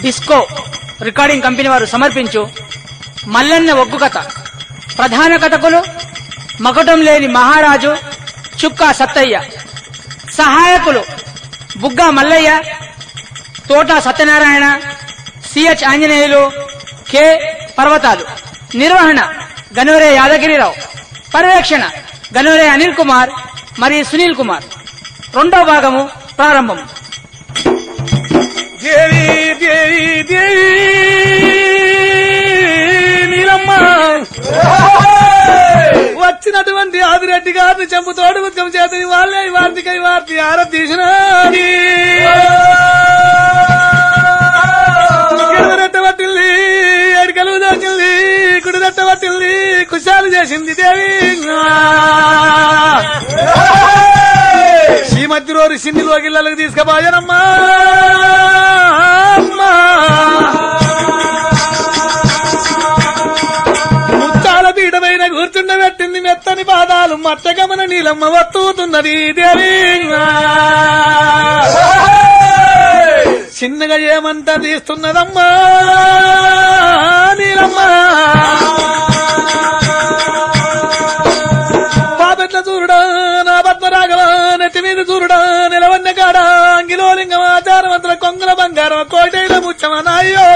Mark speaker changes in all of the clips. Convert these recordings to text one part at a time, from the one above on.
Speaker 1: Disco recording company వారు సమర్పించు మల్లన్న ఒగ్గు కథ ప్రధాన కథకులు మకటం లేని మహారాజు చుక్కా సత్తయ్య సహాయకులు బుగ్గా మల్లయ్య తోట సత్యనారాయణ సిహెచ్ ఆంజనేయులు కె పర్వతాలు నిర్వహణ గనోరే యాదగిరిరావు పర్యవేక్షణ గనోరే అనిల్ కుమార్ మరియు సునీల్ కుమార్ రెండో భాగము ప్రారంభం
Speaker 2: దేవి దేవి దేవి నీలమ్మ వచ్చినటువంటి ఆదిరెడ్డి గారిని చంపుతోడు ఉద్యమం చేతని వాళ్ళే వార్తికై వార్తి ఆరతి తీసినది గిడదరెట్ట పట్టింది ఎడికలు దాచింది కుడిదట్ట పట్టింది కుశాలు చేసింది దేవి శ్రీమతిరోరి సిన్నిలో గిళ్ళలకు తీసుకుపోయానమ్మా అమ్మా. ముత్తాల పీఠమైన కూర్చుండబెట్టింది మెత్తని పాదాలు మట్టగమన నీలమ్మ వత్తుతున్నది దేవి చిన్నగా ఏమంతా తీస్తున్నదమ్మా నీలమ్మ పాపెట్ల చూరుడా నా పద్మరాగవ నెత్తి మీద చూరుడా నిలవన్న కాడ అంగిలో లింగం ఆచారవంతుల కొంగుల బంగారం కోటైల ముచ్చమ నాయో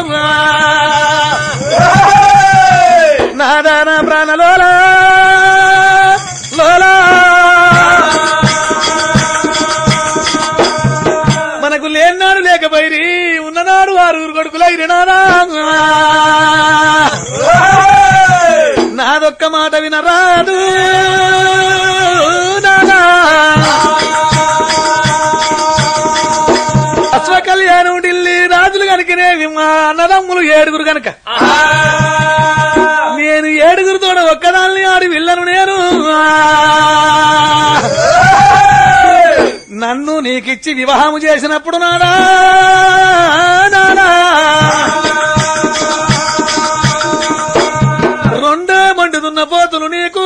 Speaker 2: నాదాన ప్రాణలోలా లోలా మనకు లేనాడు లేకపోయి ఉన్ననాడు ఆరుగురు కొడుకులైరి నానా నాదొక్క మాట వినరాదు నానా అశ్వ కళ్యాణం ఢిల్లీ రాజులు కనుకనేవి మా అన్నదమ్ములు ఏడుగురు కనుక నేను ఏడుగురితో ఒక్కదాన్ని ఆడి వెళ్ళను నేను నన్ను నీకిచ్చి వివాహము చేసినప్పుడు నానా నానా రెండో మండుతున్న పోతులు నీకు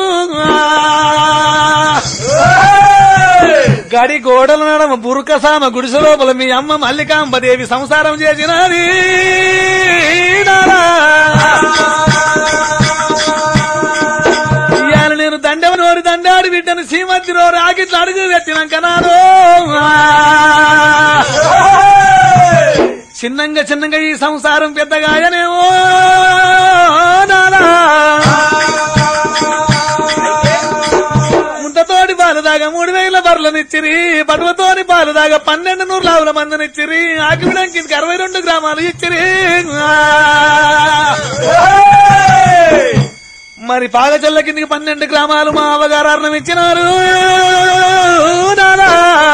Speaker 2: గడి గోడల నడమ బురుకసామ గుడిసె లోపల మీ అమ్మ మల్లికాంబదేవి సంసారం చేసినది నానా. ఇవాళ నేను దండవ నోరు దండాడి బిడ్డను సీమద్దిలో రాగిట్లు అడుగు పెట్టినాక నాదో చిన్నంగా చిన్నంగా ఈ సంసారం పెద్దగాయనేమో నానా ముంతతోటి పాలు దాగా మూడు వేల బర్రెలనిచ్చిరి పటువతోని పాలు దాగా పన్నెండు నూరు లావుల మందినిచ్చిరి ఆకివిడానికి ఇంక అరవై రెండు గ్రామాలు ఇచ్చిరి మరి పాగచల్ల కిందికి పన్నెండు గ్రామాలు మా అవ్వగారు అర్ణం ఇచ్చినారు నానా.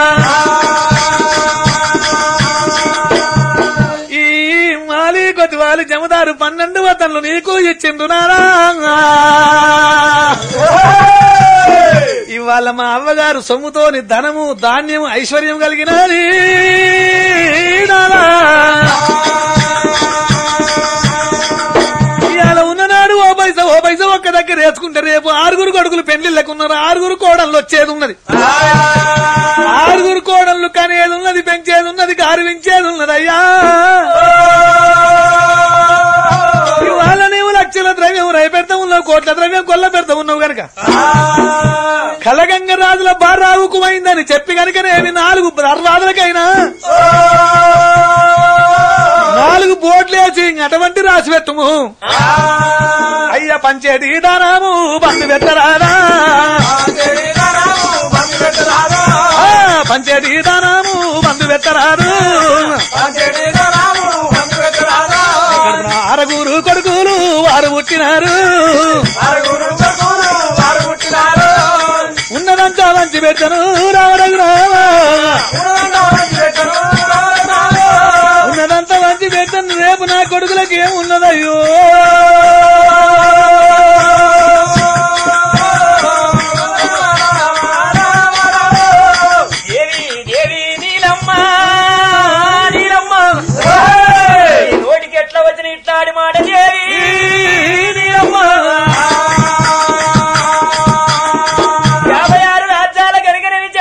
Speaker 2: ఈ మాలి కొద్ది వాళ్ళు జమదారు పన్నెండు వతన్లు నీకు ఇచ్చిండు నానా ఇవాళ మా అవ్వగారు సొమ్ముతోని ధనము ధాన్యము ఐశ్వర్యం కలిగినది నానా. ఇవాళ ఉన్ననాడు ఓ పైసా ఓ పైసా ఒక్క దగ్గర వేసుకుంటే రేపు ఆరుగురు కొడుకులు పెళ్లిళ్ళకు ఉన్నారు ఆరుగురు కోడళ్ళు వచ్చేది ఉన్నది ఆరుగురు కోడళ్ళు కనేది ఉన్నది పెంచేది ఉన్నది గారివించేది ఉన్నది అయ్యా ఇవాళ నీవు లక్షల ద్రవ్యం రై పెడతా ఉన్నావు కోట్ల ద్రవ్యం కొల్ల పెడతా ఉన్నావు గనక కలగంగ రాజుల బారావుకు అయిందని చెప్పి గనకనేమి నాలుగు దర్వాదులకైనా నాలుగు బోట్లేసి అటువంటి రాసి పెట్టుము అయ్య పంచేది దానాము బంధు పెట్టరాదా ఆ, పంచేది దానాము బంధు పెట్టరాదు ఆరుగురు కొడుకులు వారు పుట్టినారు ఉన్నదంతా మంచి పెట్టను రావడం రావా ఉన్నదంతా మంచి పెట్టను రేపు నా కొడుకులకి ఏమున్నదయ్యో
Speaker 3: దేవి దేవి నీలమ్మ నీలమ్మ ఈ నోటికి ఎట్లా వచ్చిన ఇట్లాడి మాట దేవి నీలమ్మ యాభై ఆరు రాజ్యాల కనుక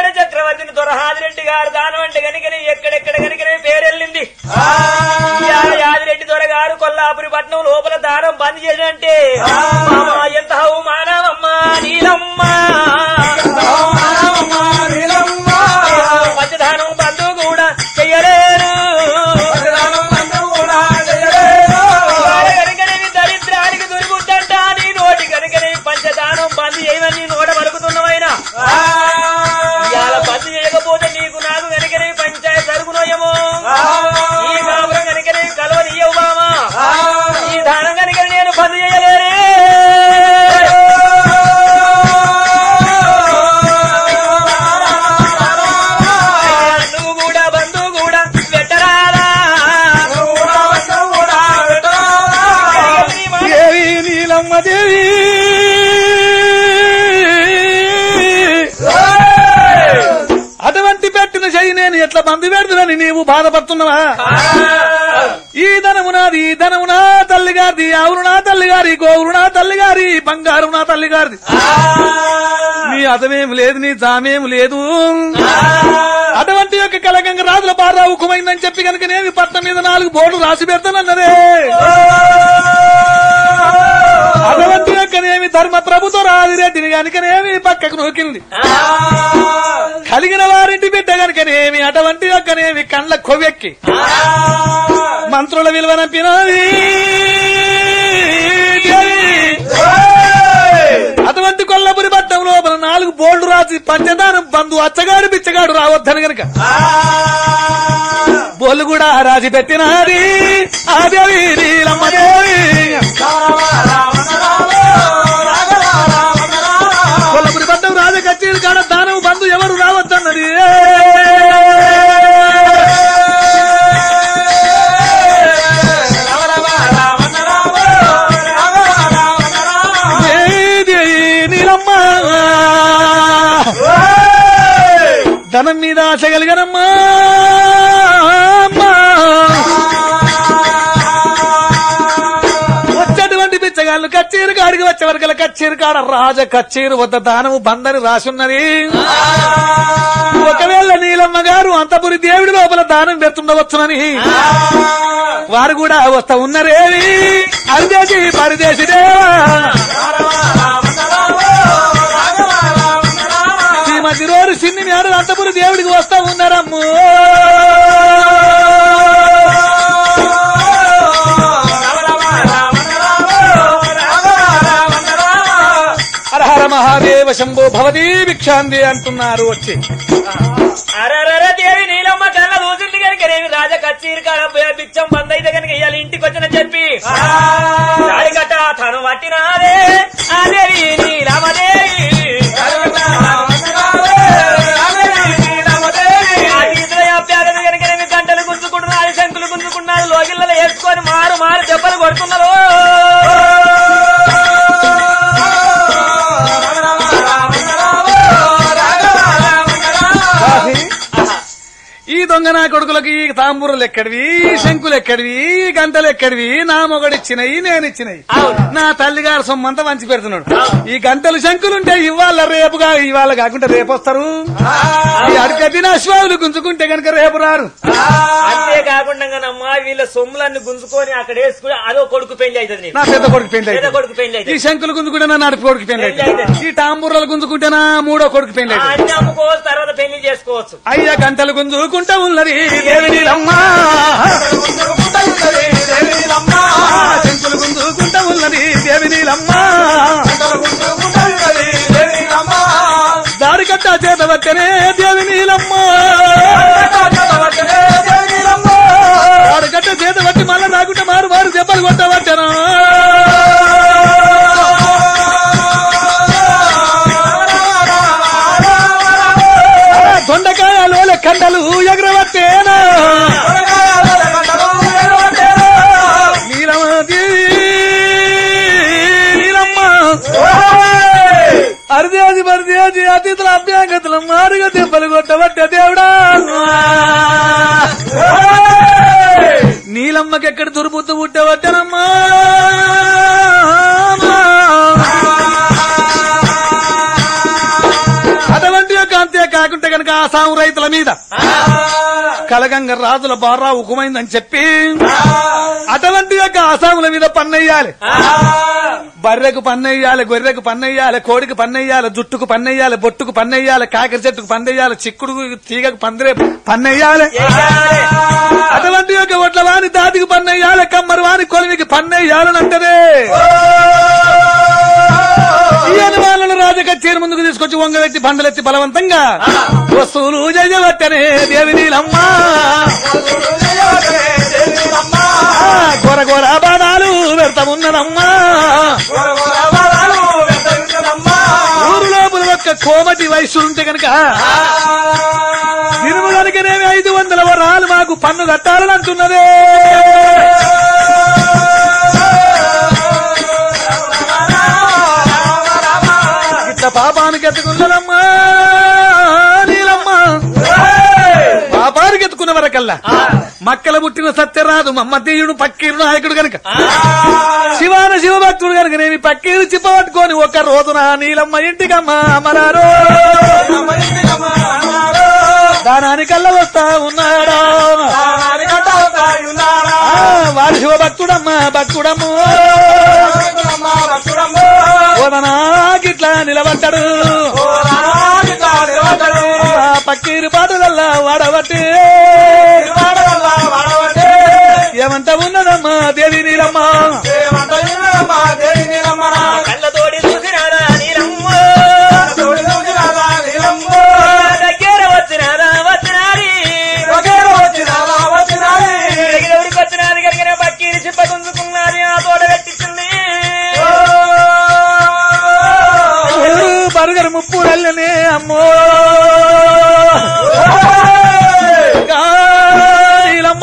Speaker 2: నువ్వు బాధపడుతున్నావా ఈ ధనము నాది ఈ ధనము నా తల్లి గారిది ఆవురు నా తల్లి గారి గోవురు నా తల్లి గారి బంగారు నా తల్లి గారిది నీ అతమేం లేదు నీ జామేం లేదు అటువంటి యొక్క కలగంగ రాజుల బారా ఉకుమైందని చెప్పి కనుక నేను పట్నం మీద నాలుగు బోర్డు రాసి పెడతానన్నదే అటువంటి యొక్కనేమి ధర్మ ప్రభుత్వ రాజిరెడ్డిని కనుకనేమి పక్కకు నూకింది కలిగిన వారింటి బిడ్డ కనుకనేమి అటువంటి యొక్కనేమి కండ్ల కొవ్వెక్కి మంత్రుల విలువనంపినది అటువంటి కొల్లపురి పట్టం లోపల నాలుగు బోల్డ్ రాసి పంచదానం బంధు అచ్చగాడు బిచ్చగాడు రావద్దని గనక బోళ్ళు కూడా రాసి పెట్టినది ఆదేవి నీలమ్మదేవి కొల్లపురి పట్టం రాజ కచ్చేరి కాడ దానం బంధు ఎవరు రావద్దన్నది ఏది నీలమ్మ ధనం మీద ఆశ కలిగనమ్మా అమ్మా. వచ్చేటువంటి బిచ్చగాళ్ళు కచ్చేరు కాడికి వచ్చే వరకు కచ్చేరు కాడ రాజ కచ్చేరు వద్ద దానము బందని రాసున్నది ఒకవేళ నీలమ్మ గారు అంతపురి దేవుడి లోపల దానం పెడుతుండవచ్చునని వారు కూడా వస్తా ఉన్నరేవి అరిదేశి పరిదేశి దేవా శ్రీమతి రోజు సిన్ని మేడ అంతపురి దేవుడికి వస్తా ఉన్నారమ్ము హర హర మహాదేవ శంభో భవతీ భిక్షాంది అంటున్నారు వచ్చి
Speaker 3: అరరర దేవి నీలమ్మ కళ్ళ రోజుంది కనుక రేవి రాజ కచ్చీరు కాడ పోయి బిచ్చం బంద్ అయితే కనుక ఇవాళ ఇంటికి వచ్చిన చెప్పి కట్ట తను పట్టినాదే ఆ దేవి నీలమ్మదేవి ఆ గీతల అభ్యాగత కనుక రేవి గంటలు గుంజుకుంటున్నారు శంకులు గుంజుకున్నారు లోగిళ్ళలో వేసుకొని మారు మారు దెబ్బలు కొడుతున్నారు
Speaker 2: ఈ దొంగ నా కొడుకులకు ఈ తాంబూరులు ఎక్కడివి ఈ శంకులు ఎక్కడివి ఈ గంటలు ఎక్కడివి నా మొగడిచ్చినయి నేను ఇచ్చినయి
Speaker 3: అవును.
Speaker 2: నా తల్లిగారు సొమ్మంతా మంచి పెడుతున్నాడు ఈ గంటలు శంకులుంటే ఇవాళ రేపుగా ఇవాళ కాకుండా రేపు వస్తారు ఈ అడిగట్టిన అశ్వాదులు గుంజుకుంటే గనుక రేపు రారు
Speaker 3: అంతేకాకుండా వీళ్ళ సొమ్ములన్నీ గుంజుకొని అక్కడ వేసుకుని అదో కొడుకు పెళ్లి అవుతుంది నీకు.
Speaker 2: నా పెద్ద కొడుకు పెళ్లి
Speaker 3: పెద్ద
Speaker 2: అయితే
Speaker 3: కొడుకు పెళ్లి
Speaker 2: ఈ
Speaker 3: అవుతుంది
Speaker 2: శంకులు గుంజుకుంటే నా నడుపు కొడుకు పెళ్లి అయితే
Speaker 3: పెళ్లి
Speaker 2: ఈ తాంబూరాలు గుంజుకుంటే నా మూడో కొడుకు పెళ్లి అయితే
Speaker 3: అన్ని అమ్ముకోవచ్చు తర్వాత పెళ్లి చేసుకోవచ్చు
Speaker 2: అయ్యా గంటలు గుంజుకుంటా ఉన్నది దేవి నీలమ్మ శంకులు గుంజుకుంటా ఉన్నది దేవి నీలమ్మ దారి కట్ట చేత వచ్చనే దేవి నీలమ్మ దారి కట్ట చేత వచ్చి మళ్ళా నాకుంటే మారు మారు దెబ్బలు కొట్టవచ్చనా దొండకాయలు కండలు ఎగరవట్టేనా నీలమతి నీలమ్మ అరిదేది పరిదేది అతిథుల అభ్యాంగతులు మారుగా దెబ్బలు కొట్టబట్ట దేవుడా నీలమ్మకి ఎక్కడ దుర్బుద్ధి పుట్టవట్టనమ్మా అటువంటి యొక్క అంతే కాకుంటే కనుక ఆ సాము రైతుల మీద కలగంగ రాజుల బారా ఉకుమైందని చెప్పి అటువంటి యొక్క ఆసాముల మీద పన్నెయ్యాలి బర్రెకు పన్నెయ్యాలి గొర్రెకు పన్నెయ్యాలి కోడికి పన్నెయ్యాలి జుట్టుకు పన్నెయ్యాలి బొట్టుకు పన్నెయ్యాలి కాకర చెట్టుకు పన్నెయ్యాలి చిక్కుడు తీగకు పందిరే పన్నెయ్యాలి అటువంటి యొక్క ఒట్ల వాని దాదికి పన్నెయ్యాలి కమ్మరి వాని కొలిమికి పన్నెయ్యాలని అంటదే ఈ అనుమానులు రాజకచ్చేరి ముందుకు తీసుకొచ్చి వంగవెత్తి బండలెత్తి బలవంతంగా వస్తువులు జయవట్టనే దేవి నీలమ్మ గొర గొర బాణాలు పెడతామున్నదమ్మా ఊరు లోపల ఒక్క కోమటి వయస్సులుంటే కనుక దినము కనుకనేమి ఐదు వందల వరాలు మాకు పన్ను కట్టాలని అంటున్నదే ఇట్ట పాపానికి ఎత్తుకున్నదమ్మా నీలమ్మ పాపానికి ఎత్తుకున్న వరక కల్లా మక్కల పుట్టిన సత్యరాజు మమ్మతీయుడు పక్కీరు నాయకుడు గనుక శివాన శివభక్తుడు గనుక నేను పక్కీరు చిప్పబట్టుకొని ఒక రోజున నీలమ్మ ఇంటికమ్మ అమరారో దానానికల్లా వస్తా ఉన్నాడా ఆ, వాడు శివభక్తుడమ్మ భక్తుడమ్మ ఓదనా గిట్లా నిలబడ్డాడు ఆ పక్కీరు పాటలల్లా వాడబట్టి ఏమంట ఉన్నదమ్మా దేవి నీలమ్మ
Speaker 3: కళ్ళతోడి చూసినారా నీలమ్మ దగ్గర వచ్చినారా వచ్చినారి ఎవరికి వచ్చినాది కనుక పక్కీని చిప్ప గుంజుకున్నది ఆ తోట పెట్టించింది
Speaker 2: ఎవరు బరుగరు ముప్పు నల్లనే అమ్మో నీలమ్మ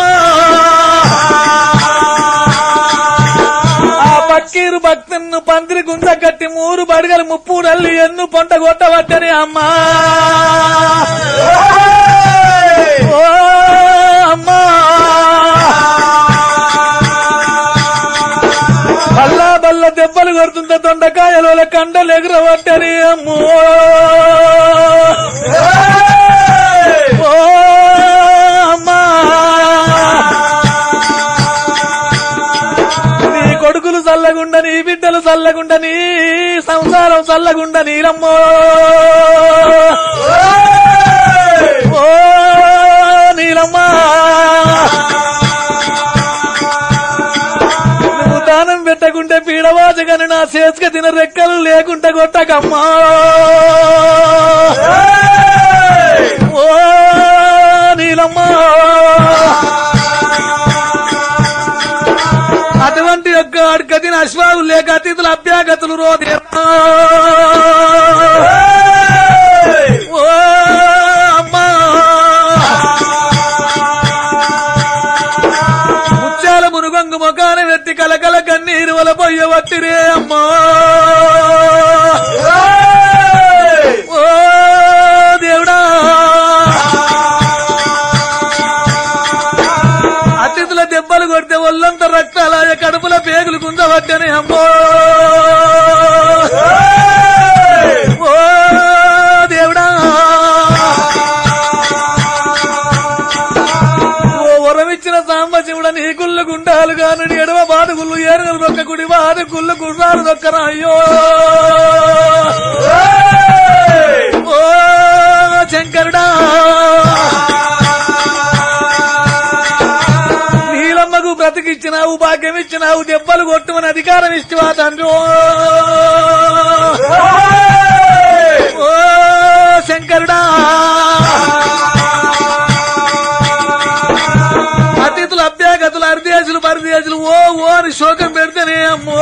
Speaker 2: ఆ పక్కీరు భక్తును పందిరి గుంజ కట్టి మూరు బడుగలు ముప్పు నల్లి ఎన్ను పొంట కొట్టవచ్చని అమ్మా ఓ అమ్మా బల్లా బల్ల దెబ్బలు కొడుతుంటే దొండకాయల కండలు ఎగురవట్టని అమ్మో ఓ అమ్మా నీ కొడుకులు చల్లగుండ నీ బిడ్డలు చల్లగుండ నీ సంసారం చల్లగుండ నీలమ్మో ఓ నీలమ్మా నువ్వు దానం పెట్టకుంటే పీడవాజగని నా చేతికి తిన రెక్కలు లేకుంటే కొట్టకమ్మా ఓ నీలమ్మా అటువంటి యొక్క అడ్గతిన అశ్వాలు లేక అతిథుల అభ్యాగతులు రోదేమ్మా ఓ అమ్మా ముత్యాల మునుగంగు మొగాన వెత్తి కలకల కన్నీరు వల పొయ్య వట్టిరే అమ్మా ఓ దేవుడా అతిథుల దెబ్బలు కొడితే ఒళ్ళంతా రక్తాలాయ కడుపుల పేగులు గుంజవట్టని అమ్మో ఓ దేవుడా ఓ వరమిచ్చిన సాంబశివుడ నీ గుళ్ళు గుండాలు గాను ఎడవ బాదుగుళ్ళు ఏనుగులు దొక్క కుడి బాదు గుళ్ళు గుర్రాలు దొక్కరా అయ్యో ఓ శంకరుడా నీలమ్మకు బ్రతికిచ్చినావు భాగ్యం ఇచ్చినావు దెబ్బలు కొట్టుమని అధికారం ఇచ్చివా తండ్రి ఓ శంకరుడా అతిథులు అభ్యాగతులు అర్దేశులు పరదేశులు ఓ ఓ అని శోకం పెడితేనే అమ్మో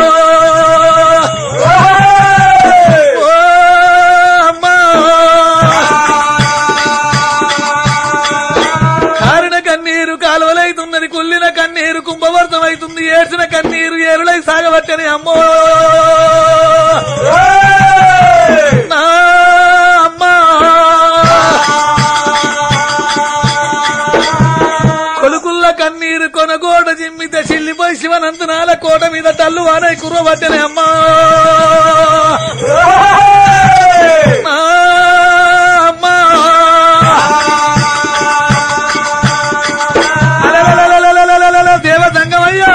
Speaker 2: ఓ అమ్మా కారిన కన్నీరు కాలువలైతున్నది కుల్లిన కన్నీరు కుంభవర్తమైతుంది ఏడ్చిన కన్నీరు ఏరులై సాగబట్టని అమ్మో నా అమ్మా కొలుకుల్ల కన్నీరు కొనగోడ జిమ్మిత చిల్లిపోయి శివనంతనాల కోట మీద తల్లు వానై కుర్రబట్టని అమ్మా నా అమ్మా అలలలలలలలలల దేవ సంగమయ్యా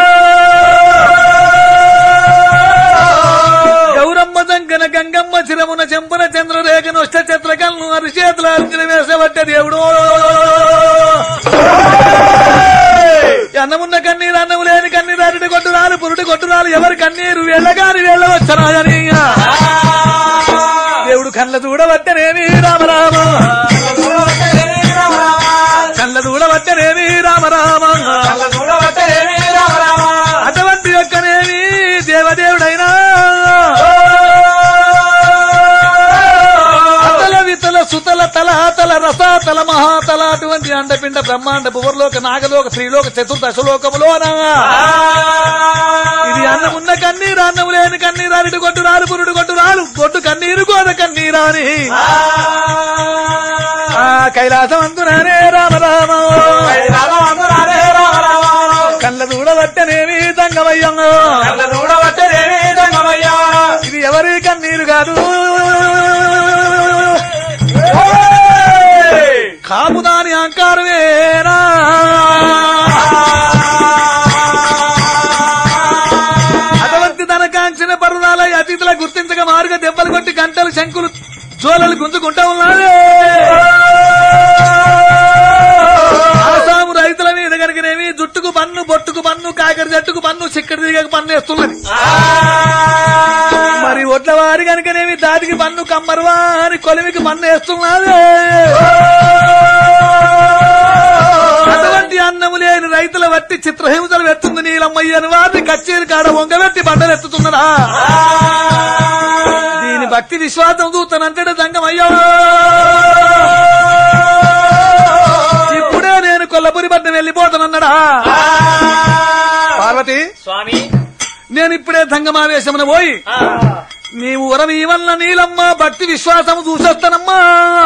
Speaker 2: గౌరమ్మ సంగన గంగమ్మ చిరమున చెంపున చంద్రరేఖ నొష్ట చిత్రకల్ను అరిచేతుల అర్జున వేసబట్ట దేవుడు అన్నమున్న కన్నీరు అన్నము లేని కన్నీరు అరటి కొట్టురాలు పురుటి కొట్టురాలు ఎవరి కన్నీరు వెళ్ళగాని వెళ్ళవచ్చరాజని దేవుడు కళ్ళ చూడబట్టనేమి రామరామ కళ్ళ చూడబట్టనేమి రామరామ అటువంటి యొక్కనేమి దేవదేవుడైనా అతల వితల సుతల తలహతల రసాతల మహాతల అటువంటి అండపిండ బ్రహ్మాండ భువర్లోక నాగలోక శ్రీలోక చతుర్దశలోకములోనా ఇది అన్నమున్న కన్నీరు అన్నము లేని కన్నీరు అరటి కొట్టు రాలు పురుడు కొట్టు రాలు కొట్టు కన్నీరు గోద కన్నీరాని ఆ కైలాసం అందునానే రామ రామ కళ్ళ దూడబట్టనేమి దంగమయ్యం ఇది ఎవరి కన్నీరు కాదు కాపుదాని అహంకారమేనా అటువంటి తన కాంక్షణ పరుణాల అతిథుల గుర్తించక మారుగా దెబ్బలు కొట్టి గంటలు శంకులు జోలలు గుంజుకుంటా ఉన్నాడు ఆసాము రైతుల మీద కనుకనేమి జుట్టుకు పన్ను బొట్టుకు పన్ను కాకర జట్టుకు పన్ను చిక్కడి దిగకు పన్ను వేస్తున్నది మరి ఒడ్ల వారి కనుకనేమి దాటికి పన్ను కమ్మరువా అని కొలిమికి పన్ను వేస్తున్నాడు అటువంటి అన్నము లేని రైతుల వట్టి చిత్రహింసలు పెడుతుంది నీలమ్మయ్య అని వారిని కచ్చేరి కాడ వంగబెట్టి బండలు ఎత్తుతున్నదా దీని భక్తి విశ్వాసం చూస్తానంటే దంగమయ్యో ఇప్పుడే నేను కొల్లపురి పట్నం వెళ్ళిపోతానన్నాడా పార్వతి
Speaker 3: స్వామి
Speaker 2: నేను ఇప్పుడే దంగమావేశమున పోయి
Speaker 3: ఆ,
Speaker 2: నీవు ఉరమి వల్ల నీలమ్మ భక్తి విశ్వాసము చూసొస్తానమ్మా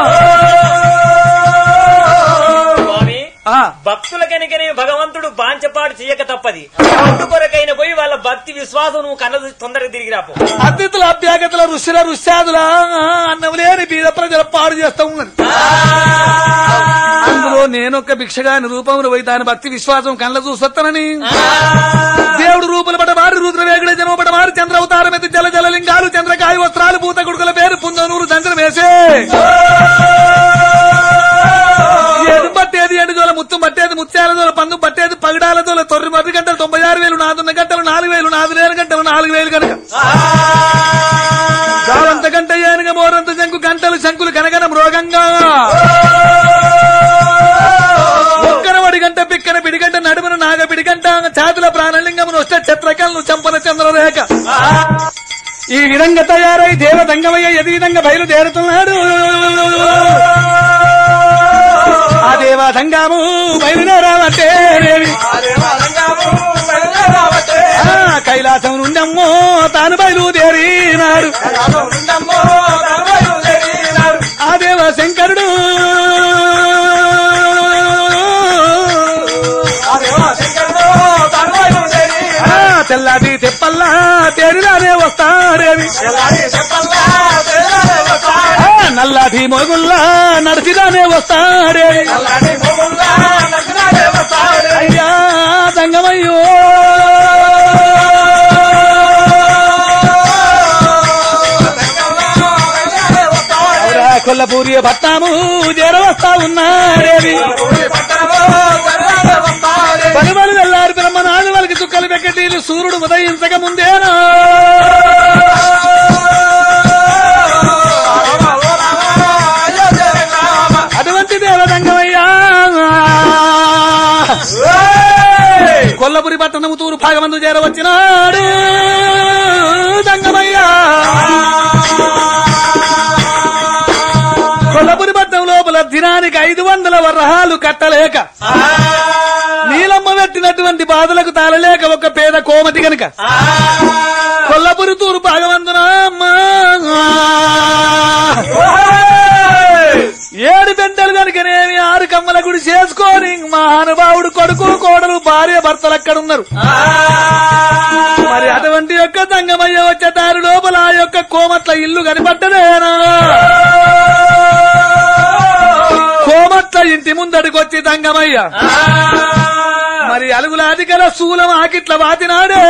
Speaker 3: స్వామి
Speaker 2: ఆ,
Speaker 3: భక్తుల కనుకనే భగవంతుడు బాంచపాటు చేయక తప్పది అందు కొరకైన పోయి వాళ్ళ భక్తి విశ్వాసం నువ్వు కన్న తొందరగా తిరిగి రాపో
Speaker 2: అతిథుల అభ్యాగతుల ఋషుల ఋష్యాదుల అన్నం లేని బీద ప్రజల పాడు చేస్తా ఉన్నది అందులో నేనొక్క భిక్షగాని రూపంలో పోయి దాని భక్తి విశ్వాసం కళ్ళ చూసొస్తానని దేవుడు రూపులు పట మారి రుద్రవేగుడ జన్మ పట మారి చంద్ర అవతారం ఎత్తి జల జల లింగాలు చంద్రకాయ వస్త్రాలు పూత గుడుకుల పేరు పుంజనూరు దంచన వేసే ఏడు పట్టేది ఏడు దోల ముత్తం పట్టేది ముత్యాల దోల పందు పట్టేది పగడాల దోల తొర్రి పది గంటలు తొంభై ఆరు వేలు నాదున్న గంటలు నాలుగు వేలు నాలుగు వేల గంటలు నాలుగు వేలు కనుక దావంత గంట ఏనుగ మోరంత శంకు గంటలు శంకులు కనగన మృగంగా ఒక్కనవడి గంట పిక్కన పిడిగంట నడుమున నాగ పిడిగంట ఛాతుల ప్రాణలింగమును వస్తే ఛత్రకలను చంపన చంద్రరేఖ ఈ విధంగా తయారై దేవదంగమయ్య ఎది విధంగా బయలుదేరుతున్నాడు ఆ దేవదంగము బయలుదేరావటే ఆ, కైలాసం నుండమ్మో తాను బయలుదేరినాడు ఆ దేవ శంకరుడు ఆ, తెల్లాటి తెప్పల్లా తేరిలానే వస్తాడేవి ఆ, నల్లాటి మొగుల్లా నడిచిరానే వస్తాడేవి అయ్యా దంగమయ్యో అవురా కొల్లపూరి పట్టాము చేరవస్తా ఉన్నాడేవి పలుమలు వెళ్ళారు బ్రహ్మనాడు వాళ్ళకి చుక్కలు పెక్కటీలు సూర్యుడు ఉదయించక ముందేనా అటువంటి దేవదంగమయ్యా కొల్లపురి పట్టణము తూరు భాగమందు చేరవచ్చినాడు దంగమయ్యా కొల్లపురి పట్టణం లోపల దినానికి ఐదు వందల వరహాలు కట్టలేక నీలమ్మ పెట్టినటువంటి బాధలకు తాళలేక ఒక పేద కోమతి గనుక కొల్లపురి తూరు భాగమందున అమ్మా. ఏడు పెంటలు కనుకనేమి ఆరు కమ్మల గుడి చేసుకొని మహానుభావుడు కొడుకు కోడలు భార్య భర్తలు అక్కడ ఉన్నారు మరి అటువంటి యొక్క దంగమయ్య వచ్చే దారి లోపల ఆ యొక్క కోమట్ల ఇల్లు కనిపడ్డదేనా కోమట్ల ఇంటి ముందడికొచ్చి దంగమయ్య మరి అలుగులాది గల శూలం ఆకిట్ల వాతినాడే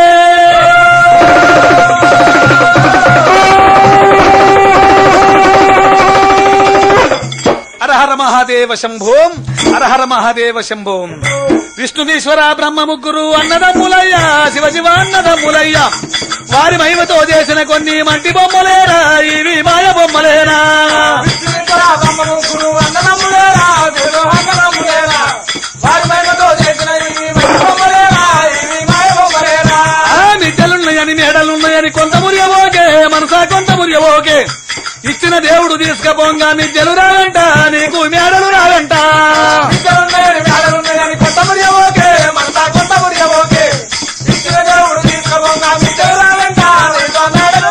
Speaker 2: హరహర మహాదేవ శంభోం హరహర మహాదేవ శంభోం విష్ణువీశ్వర బ్రహ్మ ముగ్గురు అన్నదమ్ములయ్యా శివ శివ అన్నదమ్ములయ్యా వారి మహిమతో చేసిన కొన్ని మంటి బొమ్మలేరా ఇవి మాయ బొమ్మలేరా ఆ మిద్దలున్నాయని మేడలున్నాయని కొంత మురియబోకే మనసా కొంత మురియబోకే ఇచ్చిన దేవుడు తీసుకపోంగా మిద్దెలు రావంట నీకు మేడలు రావంట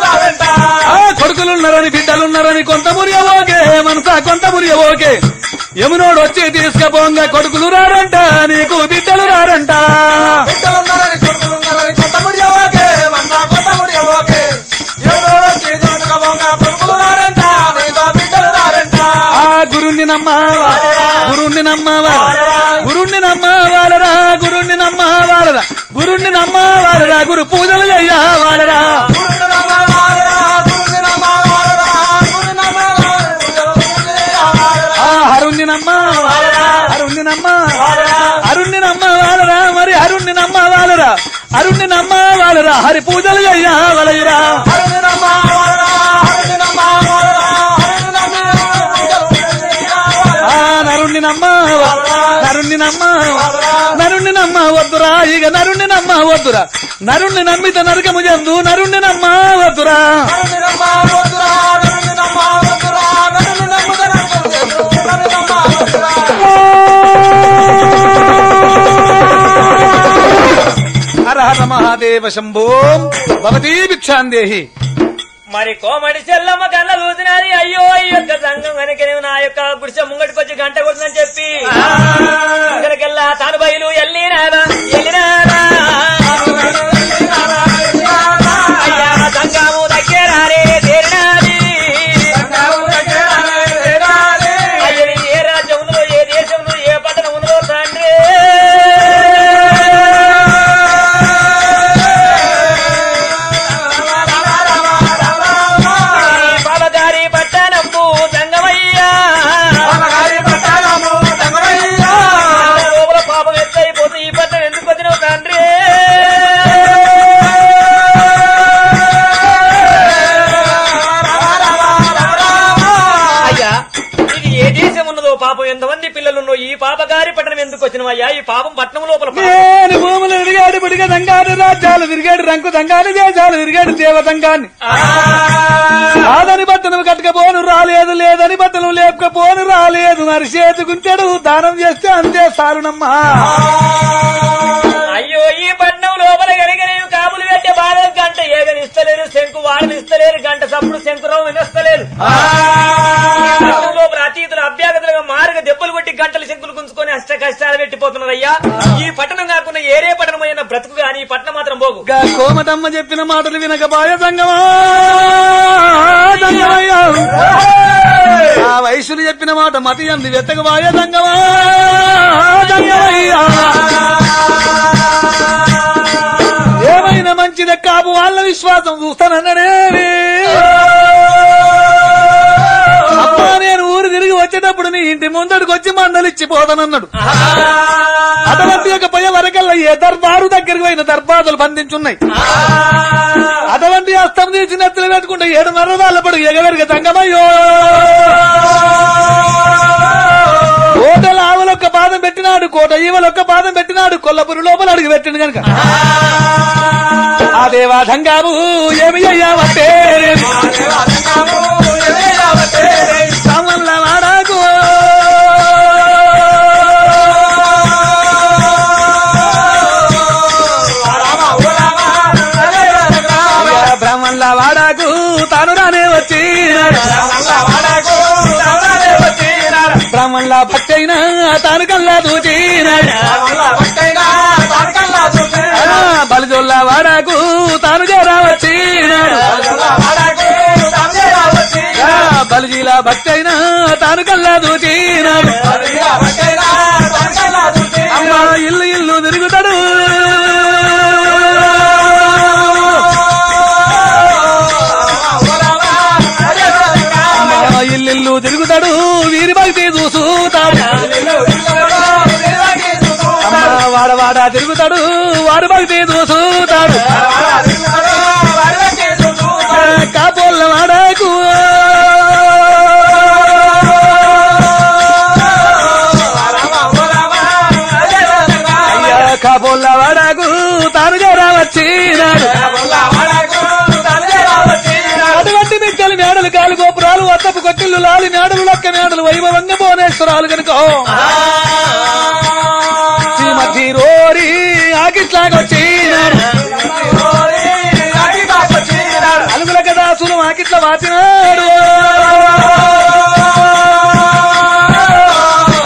Speaker 2: ఆ కొడుకులున్నారని బిడ్డలున్నారని కొంత మురియబోకే మనసా కొంత మురియబోకే యమునోడు వచ్చి తీసుకపోంగా కొడుకులు రారంట నీకు బిడ్డలు రారంట
Speaker 4: బిడ్డలున్నారని కొడుకులున్నారని కొత్త ముడి అవ్వకే మన్న కొత్త ముడి అవ్వకే ఎవరో చేతులుగా కొడుకులున్నారంట నీతో బిడ్డలు రారంట
Speaker 2: ఆ గురుణ్ణి నమ్మవా గురుణ్ణి నమ్మవా గురుణ్ణి నమ్మవాలరా గురుణ్ణి నమ్మవాలరా గురుణ్ణి నమ్మవాలరా గురు పూజలు చెయ్యవాలరా
Speaker 4: గురుని నమ్మవాలరా, గురుని నమ్మవాలరా, గురుని నమ్మవాలరా,
Speaker 2: ఆ హరుణ్ణి నమ్మవాలరా హరుణ్ణి నమ్మవాలరా హరుణ్ణి నమ్మవాలరా మరి హరుణ్ణి నమ్మవాలరా హరుణ్ణి నమ్మవాలరా హరి పూజలు చెయ్యవలరా
Speaker 4: హరుని నమ్మవాలరా, హరుని నమ్మవాలరా, హరుని నమ్మవాలరా.
Speaker 2: ఆ నరుణ్ణి నమ్మవా నరుణ్ణి నమ్మవా నరుణ్ణి నమ్మవద్దురా ఇక నరుణ్ణి నమ్మవద్దురా నరుణ్ణి నమ్మిత నరకము చెందు నరుణ్ణి నమ్మవద్దురా
Speaker 4: నరుని నమ్మవద్దురా, నరుని నమ్మవద్దురా, నరుని నమ్ముదన నరుని నమ్మవద్దురా.
Speaker 2: హర హర మహాదేవ శంభో భవతీ భిక్షాందేహి
Speaker 3: మరి కోమడి చెల్లమ్మ కళ్ళ చూసినది అయ్యో ఈ యొక్క సంఘం కనుక నేను నా యొక్క గుడిసె ముంగటికొచ్చి గంట కొడుతుందని చెప్పి ఇక్కడికెల్లా తాను బయలు ఎల్లినారా ఎల్లినారా అయ్యా సంఘము దగ్గరారే చేరినాది అయ్యని ఏ రాజ్యంలో ఏ దేశంలో ఏ పట్టణంలో తండ్రి ఈ పాపగారి పట్టణంబు సంగమయ్యా లోపల పాపం ఎత్తైపోతే ఈ పట్టణం ఎందుకు వచ్చినావు తండ్రి అయ్యా ఇది ఏ దేశం ఉన్నదో పాపం ఎంతమంది పిల్లలున్నో ఈ పాపగారి పట్టణం ఎందుకు వచ్చినవయ్యా ఈ పాపం పట్టణం లోపల పాపం.
Speaker 2: నేను భూములు తిరిగాడు బుడిగ దంగాడు రాజ్యాలు తిరిగాడు రంకు దంగాలు దేశాలు తిరిగాడు దేవతంగాన్ని కాదని బట్టను కట్టకపోను రాలేదు లేదని బట్టలు లేపకపోను రాలేదు మరి చేతుకుంటాడు దానం చేస్తే అంతే సారునమ్మా
Speaker 3: అయ్యో ఈ పట్నం లోపల గడిగనేవి కాపులు పెట్టే బాధ గంట ఏగనిస్తలేరు శంకు వాడనిస్తలేరు గంట సప్పుడు శంకురావు వినస్తలేరు పట్నం లోపల అతీతులు అభ్యాగతులుగా మారుగా దెబ్బలు కొట్టి గంటలు శంకులు గుంజుకొని అష్ట కష్టాలు పెట్టిపోతున్నారయ్యా ఈ పట్టణం కాకుండా ఏరే పట్టణం అయిన బ్రతుకు గాని ఈ పట్టణం మాత్రం పోగు
Speaker 2: గా కోమటమ్మ చెప్పిన మాటలు వినక బాయ సంగమా సంగమయ్యా. ఆ వయసులు చెప్పిన మాట మతి అంది వెత్తక బాయ సంగమా సంగమయ్యా. ఏమైనా మంచిదే కాపు వాళ్ళ విశ్వాసం చూస్తానన్నడేవి అమ్మా నేను ఊరు తిరిగి వచ్చేటప్పుడు నీ ఇంటి ముందడికి వచ్చి మందలిచ్చిపోతానన్నాడు అటువంటి యొక్క పోయే వరకల్లా ఏ దర్బారు దగ్గరికి పోయిన దర్బాదులు బంధించున్నాయి అటువంటి అస్తం తీసి నెత్తలు పెట్టుకుంటే ఏడు మరదాల పడు ఎగవెరిగ తంగమయ్యో కోటల ఆవులొక్క పాదం పెట్టినాడు కోట ఈవలొక్క పాదం పెట్టినాడు కొల్లపురి లోపల అడుగు పెట్టిండు కనుక ఆ దేవా దంగాబు ఏమి అయ్యావంటే సామల్ల వాడాకు బ్రహ్మల్ల వాడాకు తాను రానే వచ్చి బ్రహ్మల్ల భక్తైన తాను కల్లా దూచినాడు బలిజొల్ల వాడాకు తాను చేరా వచ్చినాడు బలిజీల భక్తైన తాను కల్లా దూచినాడు అమ్మా ఇల్లు ఇల్లు తిరుగుతాడు అమ్మా ఇల్లు తిరుగుతాడు వీరి భక్తి చూసుతాడు అమ్మా వాడ వాడ తిరుగుతాడు వాడు భక్తి చూసుతాడు కాపోళ్ళ వాడకు అయ్యా కాపోళ్ళ వాడకు తాను జరా వచ్చినాడు అటువంటి మిక్కలు మేడలు కాలు గోపురాలు వద్దపు కొట్టిల్లు లాలి మేడలు లక్క మేడలు వైభవంగా భువనేశ్వరాలు కనుక శ్రీమతి రోరి ఆకిట్లాగొచ్చినాడు అలుగుల కదాసులు ఆకిట్ల వాచినాడు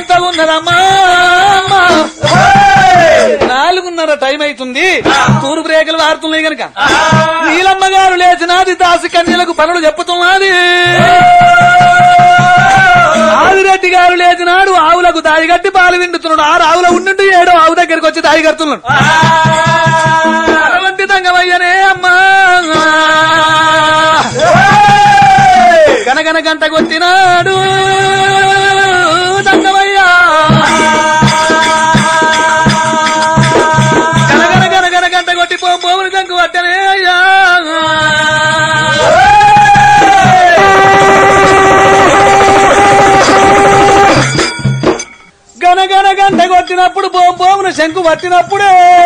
Speaker 2: ఎంత ఉన్నదమ్మా అమ్మా. నాలుగున్నర టైం అవుతుంది తూరు బ్రేకులు వాడుతున్నాయి గనక నీలమ్మ గారు లేచినాది దాసి కన్యలకు పనులు చెప్పుతున్నది ఆదిరెడ్డి గారు లేచినాడు ఆవులకు దాయి కట్టి పాలు విండుతున్నాడు ఆరు ఆవుల ఉండి ఏడో ఆవు దగ్గరికి వచ్చి దాయి కడుతున్నాడు అటువంటి తంగమయ్యనే అమ్మా గనగన గంట కొట్టినాడు తంగమయ్యా గనగన గనగన గంట కొట్టి పోముని తంగు పట్టనే అయ్యా గనగన గంట కొట్టినప్పుడు బోం బోమును శంకు పట్టినప్పుడే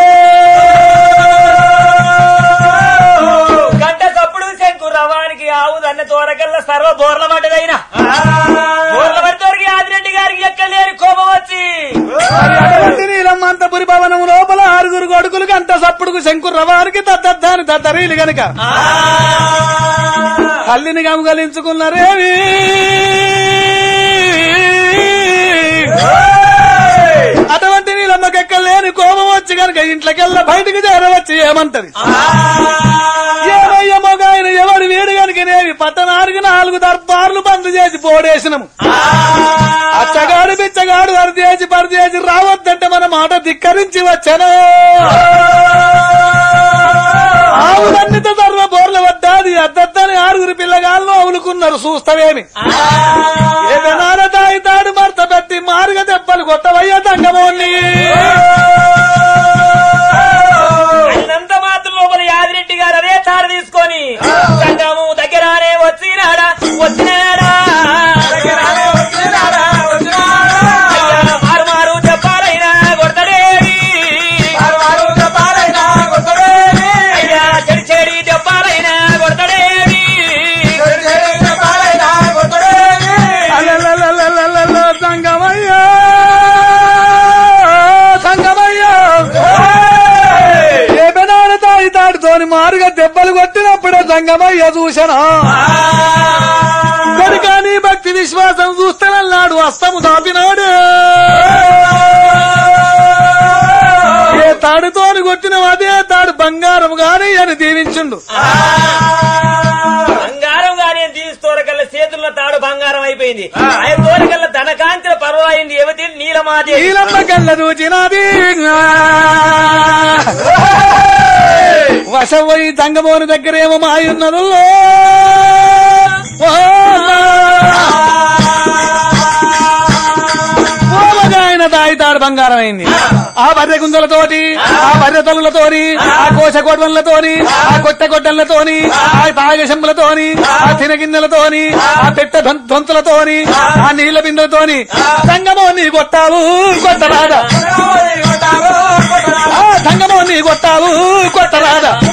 Speaker 3: గంట తప్పుడు శంకు రవానికి ఆవు దన్న తోరకల్లా సర్వ బోర్ల పడ్డదైనా బోర్ల పడితోరికి ఆదిరెడ్డి గారికి ఎక్కలేని కోపం వచ్చి
Speaker 2: మరి అటువంటి నీలమ్మంతపురి భవనం లోపల ఆరుగురు కొడుకులు గంట సప్పుడుకు శంకుర్ర వారికి దద్దద్దాని దద్దరీలు గనక తల్లిని గమగలించుకున్నారేమి అటువంటి నీలమ్మకెక్కలేని కోపం వచ్చి గనక ఇంట్లోకెళ్ళ బయటికి చేరవచ్చి ఏమంటది ఏమయ్య మొగాయన ఎవడు వీడు గనుకనేవి పట్టణానికి నాలుగు దర్బార్లు బంద్ చేసి పోడేసినము అచ్చగాడు బిచ్చగాడు అరిచేసి పరిచేసి రావద్దంటే మన మాట ధిక్కరించి వచ్చాను ఆవులన్నిత సర్వ బోర్ల వడ్డాది అద్దద్దని ఆరుగురు పిల్లగాళ్ళు అవులుకున్నారు చూస్తావేమి ఏదైనా తాయి తాడు మర్త పెట్టి మారుగ దెబ్బలు కొట్టవయ్యా తంగమోని
Speaker 3: అయినంత మాత్రం లోపల యాదిరెడ్డి గారు అదే తాడు తీసుకొని సంగము దగ్గరానే వచ్చినాడా వచ్చినాడా అయ్యా, మారు మారు చెప్పాలైనా కొడతడేవి అయ్యా చెడి చెడి చెప్పాలైనా కొడతడేవి
Speaker 2: అలలలలలలల సంగమయ్యా సంగమయ్యా ఏ బెనాన తాయి తాడుతోని మారుగా దెబ్బలు కొట్టినప్పుడే సంగమయ్య చూసనా కనుకని భక్తి విశ్వాసం చూస్తానన్నాడు అస్తము దాపినాడు ఏ తాడుతోని కొట్టిన అదే తాడు బంగారం గాని అని దీవించుండు
Speaker 3: బంగారం గాని తీస్తోరకల్లా చేతుల్లో తాడు బంగారం అయిపోయింది ఆయన తోరకల్లా ధనకాంతిలో పర్వాయింది యువతి నీలమాదేవి
Speaker 2: నీలమ్మ కళ్ళ చూచినది వశపోయి తంగమోని దగ్గరేమో మాయున్నదు ఆయన తాయితాడు బంగారం అయింది ఆ బర్రె గుంజలతోటి ఆ బర్రె తల్లులతోని ఆ కోశ కొడవలతోని ఆ కొట్ట కొట్టలతోని ఆ తాగశంబులతోని ఆ తినగిన్నెలతోని ఆ పెట్ట దొం- దొంతులతోని ఆ నీళ్ల బిందెలతోని సంగమో నీ కొట్టావు కొట్టరాదా ఆ సంగమో నీ కొట్టావు కొట్టరాదా